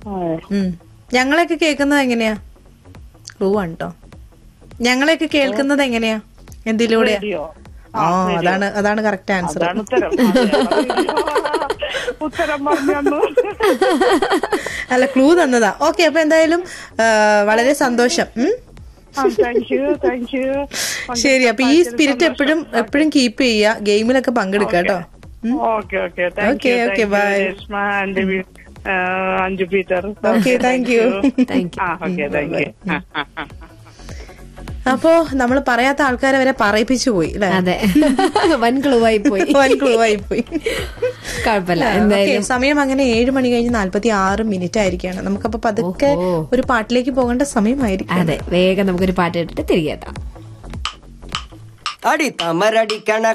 ഉം. ഞങ്ങളെയൊക്കെ കേൾക്കുന്നത് എങ്ങനെയാ ക്ലൂ ആണ് കേട്ടോ ഞങ്ങളെയൊക്കെ കേൾക്കുന്നത് എങ്ങനെയാ എന്തിലൂടെയാ റേഡിയോ ആ അതാണ് അതാണ് കറക്റ്റ് ആൻസർ അതാണ് ഉത്തരം അതെ, അതാണ് ഉത്തരം പറഞ്ഞു അല്ല ക്ലൂ തന്നതാ ഓക്കെ അപ്പൊ എന്തായാലും ആ, വളരെ സന്തോഷം ഉം. താങ്ക് യു താങ്ക് യു ശരി അപ്പൊ ഈ സ്പിരിറ്റ് എപ്പോഴും എപ്പോഴും കീപ്പ് ചെയ്യുക ഗെയിമിലൊക്കെ പങ്കെടുക്കുക കേട്ടോ okay okay thank Okay, you okay, bye. Reshma and Anju Peter okay thank you thank ആ ഓക്കെ താങ്ക് യു അപ്പോ നമ്മൾ പറയാത്ത ആൾക്കാരെ വരെ പറയിപ്പിച്ചു പോയി അല്ലെ അതെ വൻ ക്ലൂവായി പോയി വൻ ക്ലൂ ആയി പോയി കുഴപ്പമില്ല ഓക്കെ എന്തായാലും സമയം അങ്ങനെ ഏഴ് മണി കഴിഞ്ഞ് നാല്പത്തി ആറ് മിനിറ്റ് ആയിരിക്കാണ് നമുക്കപ്പോ പതുക്കെ ഓഹോ. ഒരു പാട്ടിലേക്ക് പോകേണ്ട സമയമായിരിക്കും അതെ വേഗം നമുക്കൊരു പാട്ട് ഇട്ടിട്ട് തിരികെ എത്താം അടി തമരടിക്കണ